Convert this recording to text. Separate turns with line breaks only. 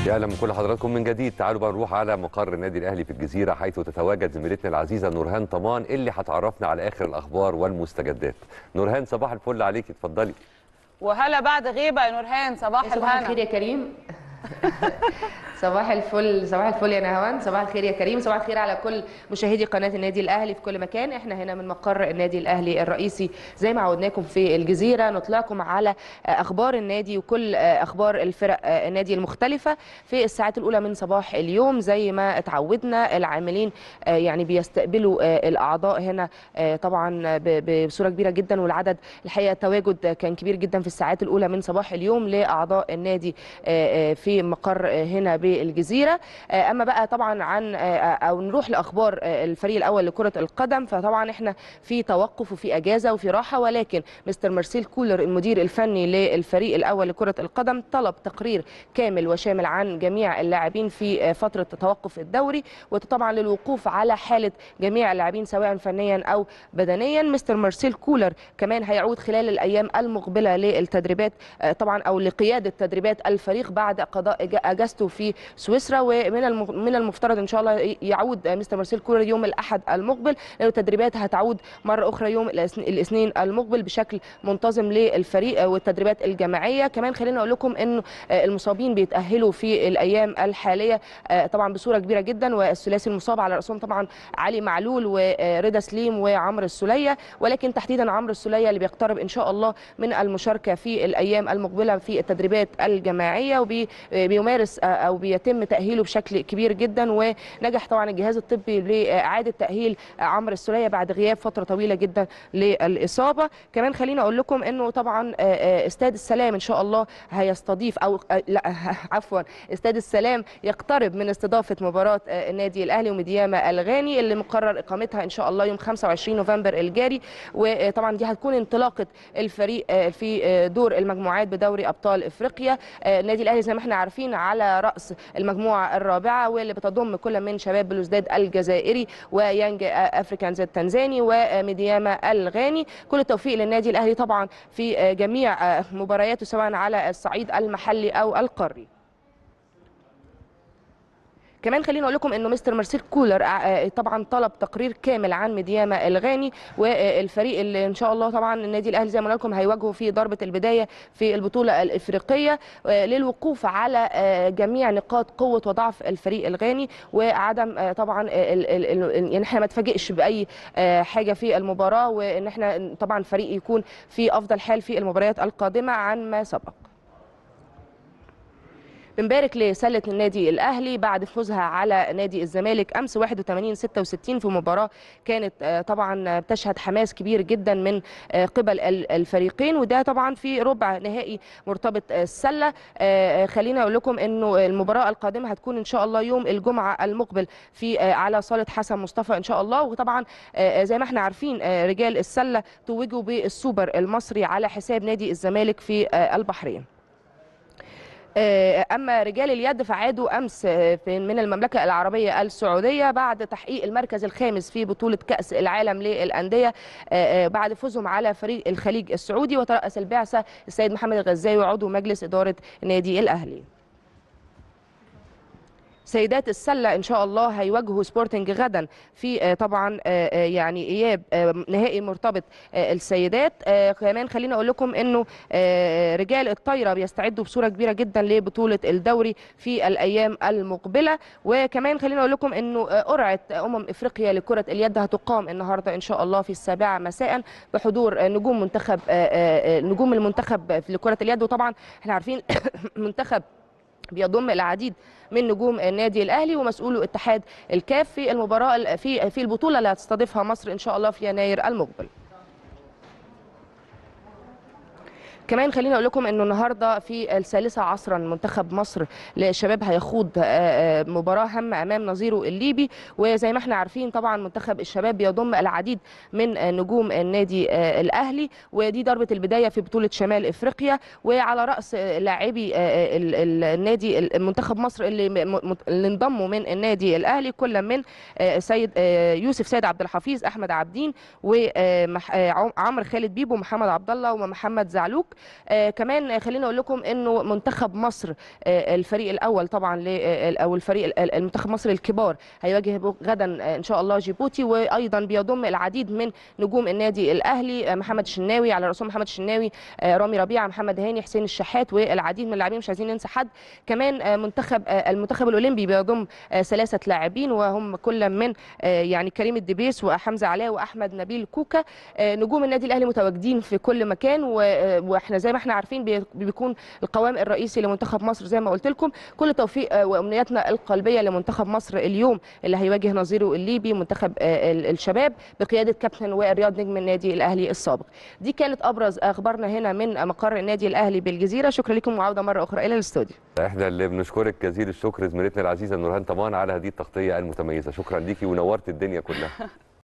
يا اهلا بكل حضراتكم من جديد تعالوا بقى نروح على مقر النادي الاهلي في الجزيره حيث تتواجد زميلتنا العزيزه نورهان طمان اللي هتعرفنا على اخر الاخبار والمستجدات نورهان صباح الفل عليكي اتفضلي
وهلا بعد غيبه يا نورهان صباح
صباح الخير
الهنا
يا كريم صباح الفل صباح الفل يا نهوان صباح الخير يا كريم صباح الخير على كل مشاهدي قناه النادي الاهلي في كل مكان احنا هنا من مقر النادي الاهلي الرئيسي زي ما عودناكم في الجزيره نطلعكم على اخبار النادي وكل اخبار الفرق النادي المختلفه في الساعات الاولى من صباح اليوم زي ما اتعودنا العاملين يعني بيستقبلوا الاعضاء هنا طبعا بصوره كبيره جدا والعدد الحقيقه التواجد كان كبير جدا في الساعات الاولى من صباح اليوم لاعضاء النادي في مقر هنا بالجزيره اما بقى طبعا عن او نروح لاخبار الفريق الاول لكره القدم فطبعا احنا في توقف وفي اجازه وفي راحه ولكن مستر مارسيل كولر المدير الفني للفريق الاول لكره القدم طلب تقرير كامل وشامل عن جميع اللاعبين في فتره توقف الدوري وطبعا للوقوف على حاله جميع اللاعبين سواء فنيا او بدنيا مستر مارسيل كولر كمان هيعود خلال الايام المقبله للتدريبات طبعا او لقياده تدريبات الفريق بعد قضاء اجازته في سويسرا ومن من المفترض ان شاء الله يعود مستر مارسيل كولر يوم الاحد المقبل لانه التدريبات هتعود مره اخرى يوم الاثنين المقبل بشكل منتظم للفريق والتدريبات الجماعيه كمان خلينا اقول لكم انه المصابين بيتاهلوا في الايام الحاليه طبعا بصوره كبيره جدا والثلاثي المصاب على راسهم طبعا علي معلول ورضا سليم وعمرو السوليه ولكن تحديدا عمرو السوليه اللي بيقترب ان شاء الله من المشاركه في الايام المقبله في التدريبات الجماعيه وبيمارس او بيتم تاهيله بشكل كبير جدا ونجح طبعا الجهاز الطبي لاعاده تاهيل عمرو السوليه بعد غياب فتره طويله جدا للاصابه كمان خليني اقول لكم انه طبعا استاد السلام ان شاء الله هيستضيف او لا عفوا استاد السلام يقترب من استضافه مباراه النادي الاهلي ومديامه الغاني اللي مقرر اقامتها ان شاء الله يوم 25 نوفمبر الجاري وطبعا دي هتكون انطلاقه الفريق في دور المجموعات بدوري ابطال افريقيا النادي الاهلي زي ما احنا عارفين على راس المجموعه الرابعه واللي بتضم كل من شباب بلوزداد الجزائري ويانج افريكانز التنزاني وميدياما الغاني كل التوفيق للنادي الاهلي طبعا في جميع مبارياته سواء على الصعيد المحلي او القاري كمان خليني اقول لكم انه مستر مارسيل كولر طبعا طلب تقرير كامل عن مدياما الغاني والفريق اللي ان شاء الله طبعا النادي الاهلي زي ما قلنا لكم هيواجهه في ضربه البدايه في البطوله الافريقيه للوقوف على جميع نقاط قوه وضعف الفريق الغاني وعدم طبعا يعني احنا ما نتفاجئش باي حاجه في المباراه وان احنا طبعا فريق يكون في افضل حال في المباريات القادمه عن ما سبق بنبارك لسله النادي الاهلي بعد فوزها على نادي الزمالك امس 81 66 في مباراه كانت طبعا بتشهد حماس كبير جدا من قبل الفريقين وده طبعا في ربع نهائي مرتبط السله خلينا اقول لكم انه المباراه القادمه هتكون ان شاء الله يوم الجمعه المقبل في على صاله حسن مصطفى ان شاء الله وطبعا زي ما احنا عارفين رجال السله توجوا بالسوبر المصري على حساب نادي الزمالك في البحرين اما رجال اليد فعادوا امس من المملكه العربيه السعوديه بعد تحقيق المركز الخامس في بطوله كاس العالم للانديه بعد فوزهم على فريق الخليج السعودي وترأس البعثه السيد محمد الغزاوي عضو مجلس اداره نادي الاهلي سيدات السله ان شاء الله هيواجهوا سبورتنج غدا في طبعا يعني اياب نهائي مرتبط السيدات كمان خليني اقول لكم انه رجال الطايره بيستعدوا بصوره كبيره جدا لبطوله الدوري في الايام المقبله وكمان خليني اقول لكم انه قرعه امم افريقيا لكره اليد هتقام النهارده ان شاء الله في السابعه مساء بحضور نجوم منتخب نجوم المنتخب لكره اليد وطبعا احنا عارفين منتخب بيضم العديد من نجوم النادي الاهلي ومسؤولو اتحاد الكاف في المباراه في في البطوله اللي هتستضيفها مصر ان شاء الله في يناير المقبل كمان خليني اقول لكم انه النهارده في الثالثه عصرا منتخب مصر للشباب هيخوض مباراه هامه امام نظيره الليبي وزي ما احنا عارفين طبعا منتخب الشباب بيضم العديد من نجوم النادي الاهلي ودي ضربه البدايه في بطوله شمال افريقيا وعلى راس لاعبي النادي المنتخب مصر اللي اللي انضموا من النادي الاهلي كل من سيد يوسف سيد عبد الحفيظ احمد عابدين وعمر خالد بيبو محمد عبد الله ومحمد زعلوك آه كمان آه، خليني اقول لكم انه منتخب مصر آه الفريق الاول طبعا ل- آه، او الفريق ال- ال- المنتخب مصر الكبار هيواجه بو- غدا آه، ان شاء الله جيبوتي وايضا بيضم العديد من نجوم النادي الاهلي آه، محمد الشناوي على راسهم محمد الشناوي آه، رامي ربيعه محمد هاني حسين الشحات والعديد من اللاعبين مش عايزين ننسى حد كمان آه، منتخب آه، المنتخب الاولمبي بيضم آه، ثلاثه لاعبين وهم كل من آه، يعني كريم الدبيس وحمزه علاء واحمد نبيل كوكا آه، نجوم النادي الاهلي متواجدين في كل مكان و- آه، واحنا زي ما احنا عارفين بي- بيكون القوام الرئيسي لمنتخب مصر زي ما قلت لكم كل التوفيق آه، وامنياتنا القلبيه لمنتخب مصر اليوم اللي هيواجه نظيره الليبي منتخب آه، ال- الشباب بقياده كابتن والرياض نجم النادي الاهلي السابق دي كانت ابرز اخبارنا هنا من مقر النادي الاهلي بالجزيره شكرا لكم وعوده مره اخرى الى الاستوديو
احنا اللي بنشكرك جزيل الشكر زميلتنا العزيزه نورهان طمان على هذه التغطيه المتميزه شكرا ليكي ونورت الدنيا كلها